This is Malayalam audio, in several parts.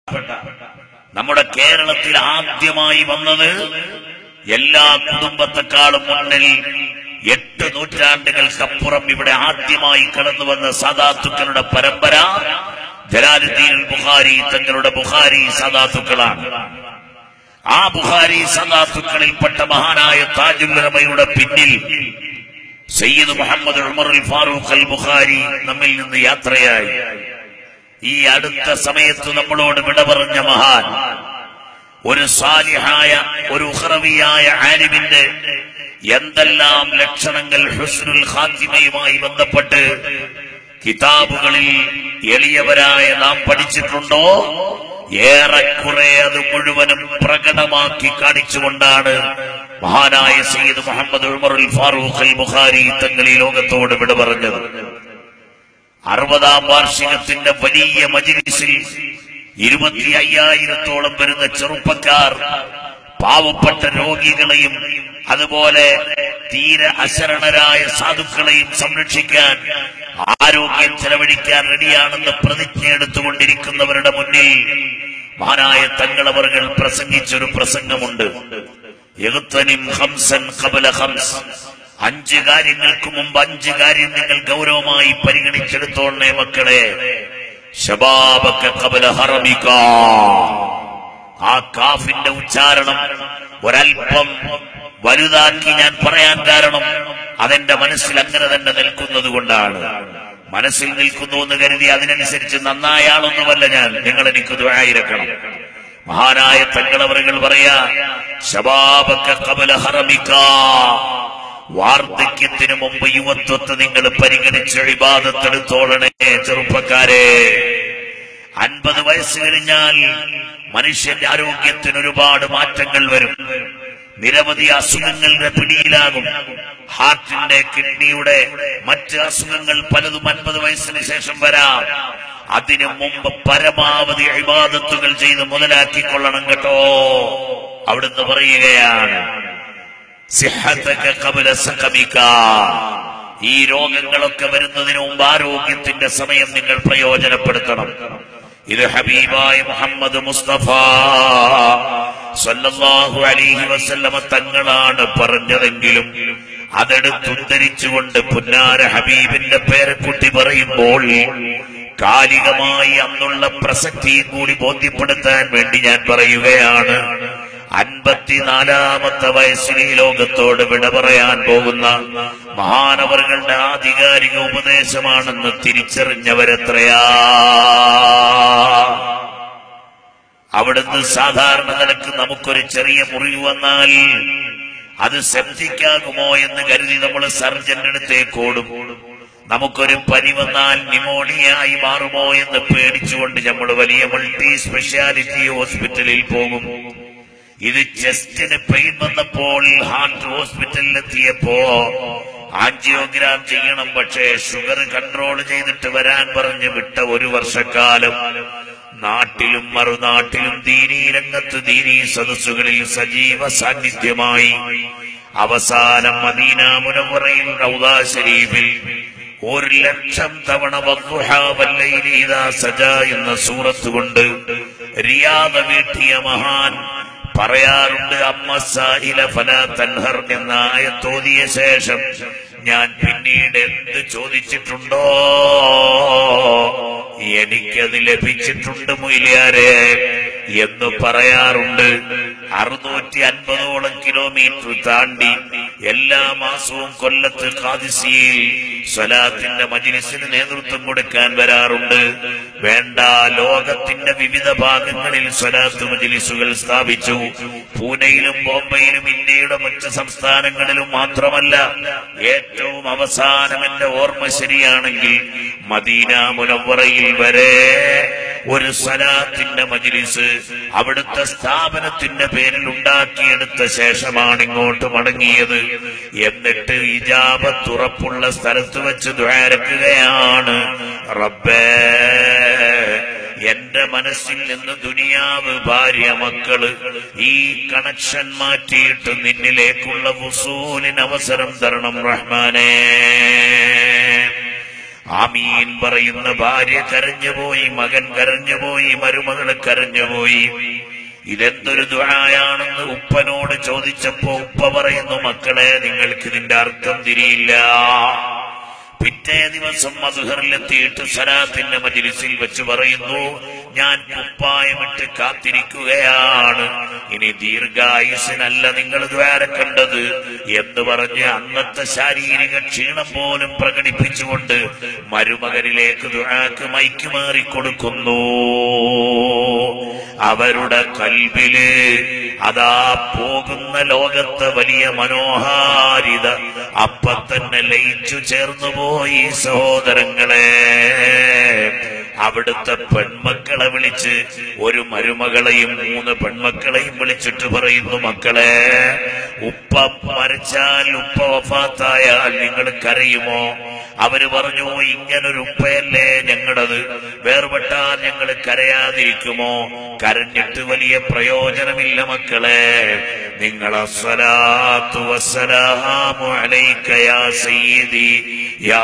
നമ്മുടെ കേരളത്തിൽ ആദ്യമായി വന്നത് എല്ലാ കുടുംബത്തെക്കാളും മുന്നിൽ എട്ട് നൂറ്റാണ്ടുകൾക്കപ്പുറം ഇവിടെ ആദ്യമായി കടന്നു വന്ന സാദാത്തുക്കളുടെ പരമ്പര ജലാലുദ്ദീൻ ബുഖാരി തങ്ങളുടെ ബുഖാരി സാദാത്തുക്കളാണ് ആ ബുഖാരി സദാത്തുക്കളിൽപ്പെട്ട മഹാനായ താജുല്ലമയുടെ പിന്നിൽ സയ്യിദ് മുഹമ്മദ് ഉമറുൽ ഫാറൂഖ് അൽ ബുഖാരി നമ്മിൽ നിന്ന് യാത്രയായി ഈ അടുത്ത സമയത്ത് നമ്മളോട് വിട പറഞ്ഞ മഹാൻ ഒരു സാലിഹായ ഒരു ഉഹ്റവിയായ ആലിമിന്റെ എന്തെല്ലാം ലക്ഷണങ്ങൾ ഹുസ്നുൽ ഖാത്തിമയുമായി ബന്ധപ്പെട്ട് കിതാബുകളിൽ എളിയവരായ നാം പഠിച്ചിട്ടുണ്ടോ ഏറെക്കുറെ അത് മുഴുവനും പ്രകടമാക്കി കാണിച്ചുകൊണ്ടാണ് മഹാനായ സയ്യിദ് മുഹമ്മദ് ഉമറുൽ ഫാറൂഖ് അൽ ബുഖാരി തങ്ങൾ ഈ ലോകത്തോട് വിട പറഞ്ഞത് അറുപതാം വാർഷികത്തിന്റെ വലിയ മജിലിസിൽ ഇരുപത്തി അയ്യായിരത്തോളം വരുന്ന ചെറുപ്പക്കാർ പാവപ്പെട്ട രോഗികളെയും അതുപോലെ തീരെ അശരണരായ സാധുക്കളെയും സംരക്ഷിക്കാൻ ആരോഗ്യം ചെലവഴിക്കാൻ റെഡിയാണെന്ന് പ്രതിജ്ഞ എടുത്തുകൊണ്ടിരിക്കുന്നവരുടെ മുന്നിൽ മഹാനായ തങ്ങളവറുകൾ പ്രസംഗിച്ചൊരു പ്രസംഗമുണ്ട് യഗ്തനിം ഖംസൻ ഖബല ഖംസ് അഞ്ച് കാര്യങ്ങൾക്ക് മുമ്പ് അഞ്ച് കാര്യം നിങ്ങൾ ഗൗരവമായി പരിഗണിച്ചെടുത്തോളണേ മക്കളെ ശബാബക്ക ഖബല ഹറമിക ആ കാഫിന്റെ ഉച്ചാരണം ഒരൽപ്പം വലുതാക്കി ഞാൻ പറയാൻ കാരണം അതെന്റെ മനസ്സിൽ അങ്ങനെ തന്നെ നിൽക്കുന്നത് കൊണ്ടാണ് മനസ്സിൽ നിൽക്കുന്നു എന്ന് കരുതി അതിനനുസരിച്ച് നന്നായ ആളൊന്നുമല്ല ഞാൻ നിങ്ങൾ എനിക്ക് ദ്വായിരക്കണം മഹാനായ തങ്ങളവറുകൾ പറയാ ശബാബക്ക കബല ഹറമിക്ക വാർദ്ധക്യത്തിന് മുമ്പ് യുവത്വത്തെ നിങ്ങൾ പരിഗണിച്ച് ഇബാദത്തെടുത്തോളണേ ചെറുപ്പക്കാരെ അൻപത് വയസ്സ് കഴിഞ്ഞാൽ മനുഷ്യന്റെ ആരോഗ്യത്തിന് ഒരുപാട് മാറ്റങ്ങൾ വരും നിരവധി അസുഖങ്ങളുടെ പിടിയിലാകും ഹാർട്ടിന്റെ കിഡ്നിയുടെ മറ്റ് അസുഖങ്ങൾ പലതും അൻപത് വയസ്സിന് ശേഷം വരാം അതിനു മുമ്പ് പരമാവധി അഭിവാദത്തുകൾ ചെയ്ത് മുതലാക്കിക്കൊള്ളണം കേട്ടോ അവിടുന്ന് പറയുകയാണ് സിഹത്തക കബല സഖമിക. ഈ രോഗങ്ങളൊക്കെ വരുന്നതിന് മുമ്പ് ആരോഗ്യത്തിന്റെ സമയം നിങ്ങൾ പ്രയോജനപ്പെടുത്തണം ഇത് ഹബീബായ മുഹമ്മദ് മുസ്തഫ സല്ലല്ലാഹു അലൈഹി വസല്ലമ തങ്ങളാണ് പറഞ്ഞതെങ്കിലും അതെടുത്തുദ്ധരിച്ചുകൊണ്ട് പുന്നാര ഹബീബിന്റെ പേരക്കുട്ടി പറയുമ്പോൾ കാലികമായി അന്നുള്ള പ്രസക്തിയും കൂടി ബോധ്യപ്പെടുത്താൻ വേണ്ടി ഞാൻ പറയുകയാണ് അൻപത്തിനാലാമത്തെ വയസ്സിൽ ഈ ലോകത്തോട് വിട പറയാൻ പോകുന്ന മഹാനവറുകളുടെ ആധികാരിക ഉപദേശമാണെന്ന് തിരിച്ചറിഞ്ഞവരെത്രയാ അവിടുന്ന് സാധാരണ നിലക്ക് നമുക്കൊരു ചെറിയ മുറിവ് വന്നാൽ അത് സെപ്റ്റിക്കാകുമോ എന്ന് കരുതി നമ്മൾ സർജന്റെ അടുത്തേക്ക് ഓടും നമുക്കൊരു പനി വന്നാൽ ന്യൂമോണിയായി മാറുമോ എന്ന് പേടിച്ചുകൊണ്ട് നമ്മൾ വലിയ മൾട്ടി സ്പെഷ്യാലിറ്റി ഹോസ്പിറ്റലിൽ പോകും ഇത് ചെസ്റ്റിന് പെയിൻ വന്നപ്പോൾ ഹാർട്ട് ഹോസ്പിറ്റലിൽ എത്തിയപ്പോ ആൻജിയോഗ്രാം ചെയ്യണം പക്ഷേ ഷുഗർ കൺട്രോൾ ചെയ്തിട്ട് വരാൻ പറഞ്ഞ് വിട്ട ഒരു വർഷക്കാലം നാട്ടിലും മറുനാട്ടിലും ദീനീ രംഗത്ത് ദീനീ സദസ്സുകളിൽ സജീവ സാന്നിധ്യമായി അവസാനം മദീന മുനവറയിൽ റൗദാ ഷരീഫിൽ ഒരു ലക്ഷം തവണ വദ്ദുഹാ വല്ലൈലി ഇദാ സജാ എന്ന സൂറത്ത് കൊണ്ട് റിയാദ വീട്ടിയ മഹാൻ പറയാറുണ്ട് അമ്മ സാഹില ഫല തൻഹർ എന്ന ആയത്തോതിയ ശേഷം ഞാൻ പിന്നീട് എന്ത് ചോദിച്ചിട്ടുണ്ടോ എനിക്കത് ലഭിച്ചിട്ടുണ്ട് മൊയിലാരെ എന്ന് പറയാറുണ്ട് അറുന്നൂറ്റി അൻപതോളം കിലോമീറ്റർ താണ്ടി എല്ലാ മാസവും കൊല്ലത്ത് കാദിസിയിൽ സ്വലാത്തിന്റെ മജിലിസിന് നേതൃത്വം കൊടുക്കാൻ വരാറുണ്ട് വേണ്ട ലോകത്തിന്റെ വിവിധ ഭാഗങ്ങളിൽ സ്വലാത്ത് മജിലിസുകൾ സ്ഥാപിച്ചു പൂനെയിലും ബോംബെയിലും ഇന്ത്യയുടെ മറ്റ് സംസ്ഥാനങ്ങളിലും മാത്രമല്ല ഏറ്റവും അവസാനം എന്റെ ഓർമ്മ ശരിയാണെങ്കിൽ മദീന മുനവറയിൽ വരെ ഒരു സലാത്തിന്റെ മജിലിസ് അവിടുത്തെ സ്ഥാപനത്തിന്റെ പേരിൽ ഉണ്ടാക്കിയെടുത്ത ശേഷമാണ് ഇങ്ങോട്ട് മടങ്ങിയത് എന്നിട്ട് ഇജാബത്തുറപ്പുള്ള സ്ഥലത്ത് വെച്ച് ദ്വാരക്കുകയാണ് റബ്ബേ എന്റെ മനസ്സിൽ നിന്ന് ദുനിയാവ് ഭാര്യ മക്കള് ഈ കണക്ഷൻ മാറ്റിയിട്ട് നിന്നിലേക്കുള്ള വസൂലിന് അവസരം തരണം റഹ്മാനേ ആമീൻ പറയുന്ന ഭാര്യ കരഞ്ഞുപോയി മകൻ കരഞ്ഞുപോയി മരുമകള് കരഞ്ഞുപോയി ഇതെന്തൊരു ദുആയാണെന്ന് ഉപ്പനോട് ചോദിച്ചപ്പോ ഉപ്പ പറയുന്നു മക്കളെ നിങ്ങൾക്ക് ഇതിന്റെ അർത്ഥം തിരിയില്ല പിറ്റേ ദിവസം മധുഹറിലെത്തിയിട്ട് സലാത്തിന്റെ മജിലിസിൽ വെച്ച് പറയുന്നു ഞാൻ കുപ്പായമിട്ട് കാത്തിരിക്കുകയാണ് ഇനി ദീർഘായുസിനല്ല നിങ്ങൾ ദ്വാരക്കേണ്ടത് എന്ന് പറഞ്ഞ് അന്നത്തെ ശാരീരിക ക്ഷീണം പോലും പ്രകടിപ്പിച്ചുകൊണ്ട് മരുമകരിലേക്ക് ദ്വാക്ക് മൈക്കുമാറി കൊടുക്കുന്നു അവരുടെ കൽബില് അതാ പോകുന്ന ലോകത്തെ വലിയ മനോഹാരിത അപ്പ തന്നെ ലയിച്ചു ചേർന്നു പോയി സഹോദരങ്ങളെ അവിടുത്തെ പെൺമക്കളെ വിളിച്ച് ഒരു മരുമകളെയും മൂന്ന് പെൺമക്കളെയും വിളിച്ചിട്ട് പറയുന്നു മക്കളെ ഉപ്പ മരിച്ചാൽ ഉപ്പ വഫാത്തായാൽ നിങ്ങൾ കരയുമോ അവര് പറഞ്ഞു ഇങ്ങനൊരു ഉപ്പയല്ലേ ഞങ്ങളത് വേർപെട്ടാൽ ഞങ്ങൾ കരയാതിരിക്കുമോ കരഞ്ഞിട്ട് വലിയ പ്രയോജനമില്ല മക്കളെ നിങ്ങളെ സ്വലാത്തു വസ്സലാമു അലൈക യാ സയ്യിദി യാ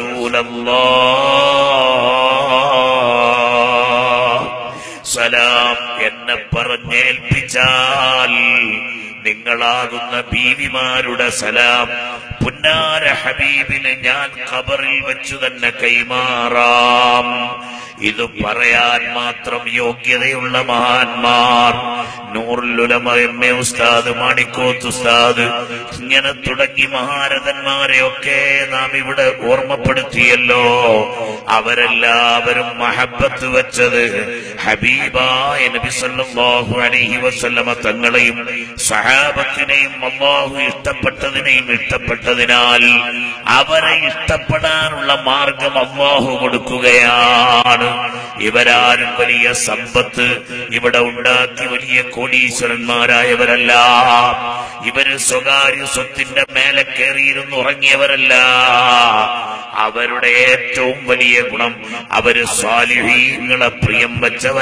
റസൂലല്ലാഹ് സലാം എന്നെ പറഞ്ഞേൽപ്പിച്ചാൽ നിങ്ങളാകുന്ന ബീവിമാരുടെ സലാം പുന്നാര ഹബീബിന് ഞാൻ ഖബറിൽ വെച്ചു തന്നെ കൈമാറാം ഇത് പറയാൻ മാത്രം യോഗ്യതയുള്ള മഹാന്മാർ നൂറുലുലമ എം എ ഉസ്താദ് മാണിക്കോത്ത് ഉസ്താദ് ഇങ്ങനെ തുടങ്ങി മഹാരഥന്മാരെയൊക്കെ നാം ഇവിടെ ഓർമ്മപ്പെടുത്തിയല്ലോ അവരെല്ലാവരും മഹബത്ത് വെച്ചത് ഹബീബായ നബി സല്ലല്ലാഹു അലൈഹി വസല്ലമ തങ്ങളെയും സഹാബത്തിനെയും അള്ളാഹു ഇഷ്ടപ്പെട്ടതിനെയും ഇഷ്ടപ്പെട്ടതിനാൽ അവരെ ഇഷ്ടപ്പെടാനുള്ള മാർഗം അള്ളാഹു കൊടുക്കുകയാണ് ഇവരാരും വലിയ സമ്പത്ത് ഇവിടെ ഉണ്ടാക്കി വലിയ കോടീശ്വരന്മാരായവരല്ല ഇവര് സ്വകാര്യ സ്വത്തിന്റെ മേലെ കയറിയിരുന്ന് ഉറങ്ങിയവരല്ല അവരുടെ ഏറ്റവും വലിയ ഗുണം അവര് സ്വാലിഹീങ്ങളെ പ്രിയം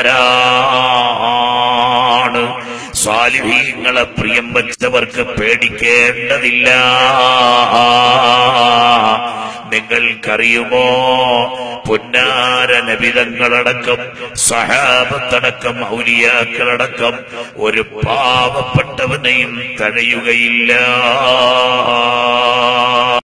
വെച്ചവരാണ് സ്വാലിഹീങ്ങളെ പ്രിയം വെച്ചവർക്ക് പേടിക്കേണ്ടതില്ല നിങ്ങൾക്കറിയുമോ പുന്നാര നബിതങ്ങളടക്കം സഹാബത്തടക്കം ഔലിയാക്കളടക്കം ഒരു പാവപ്പെട്ടവനെയും തഴയുകയില്ല